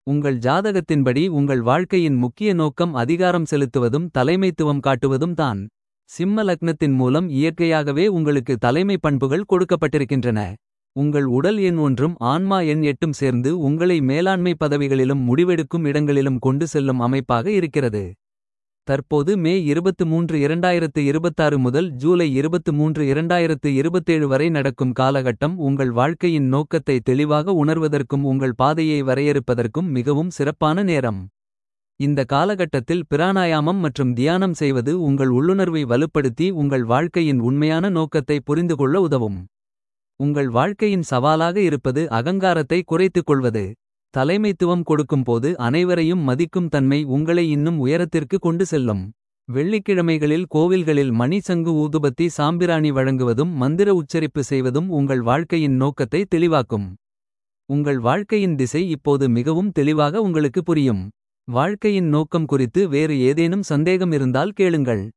உங்கள் ஜாதகத்தின்படி உங்கள் வாழ்க்கையின் முக்கிய நோக்கம் அதிகாரம் செலுத்துவதும் தலைமைத்துவம் காட்டுவதும் தான். சிம்ம லக்னத்தின் மூலம் இயற்கையாகவே உங்களுக்கு தலைமை பண்புகள் கொடுக்கப்பட்டிருக்கின்றன. உங்கள் உடல் எண் ஒன்றும் ஆன்மா எண் எட்டும் சேர்ந்து உங்களை மேலாண்மை பதவிகளிலும் முடிவெடுக்கும் இடங்களிலும் கொண்டு செல்லும் அமைப்பாக இருக்கிறது. தற்போது மே 23 2026 முதல் ஜூலை 23 2027 வரை நடக்கும் காலகட்டம் உங்கள் வாழ்க்கையின் நோக்கத்தை தெளிவாக உணர்வதற்கும் உங்கள் பாதையை வரையறுப்பதற்கும் மிகவும் சிறப்பான நேரம். இந்த காலகட்டத்தில் பிராணாயாமம் மற்றும் தியானம் செய்வது உங்கள் உள்ளுணர்வை வலுப்படுத்தி உங்கள் வாழ்க்கையின் உண்மையான நோக்கத்தை புரிந்துகொள்ள உதவும். உங்கள் வாழ்க்கையின் சவாலாக இருப்பது அகங்காரத்தை குறைத்துக் கொள்வது. தலைமைத்துவம் கொடுக்கும்போது அனைவரையும் மதிக்கும் தன்மை உங்களை இன்னும் உயரத்திற்கு கொண்டு செல்லும். வெள்ளிக்கிழமைகளில் கோவில்களில் மணி சங்கு ஊதுபத்தி சாம்பிராணி வழங்குவதும் மந்திர உச்சரிப்பு செய்வதும் உங்கள் வாழ்க்கையின் நோக்கத்தை தெளிவாக்கும். உங்கள் வாழ்க்கையின் திசை இப்போது மிகவும் தெளிவாக உங்களுக்கு புரியும். வாழ்க்கையின் நோக்கம் குறித்து வேறு ஏதேனும் சந்தேகம் இருந்தால் கேளுங்கள்.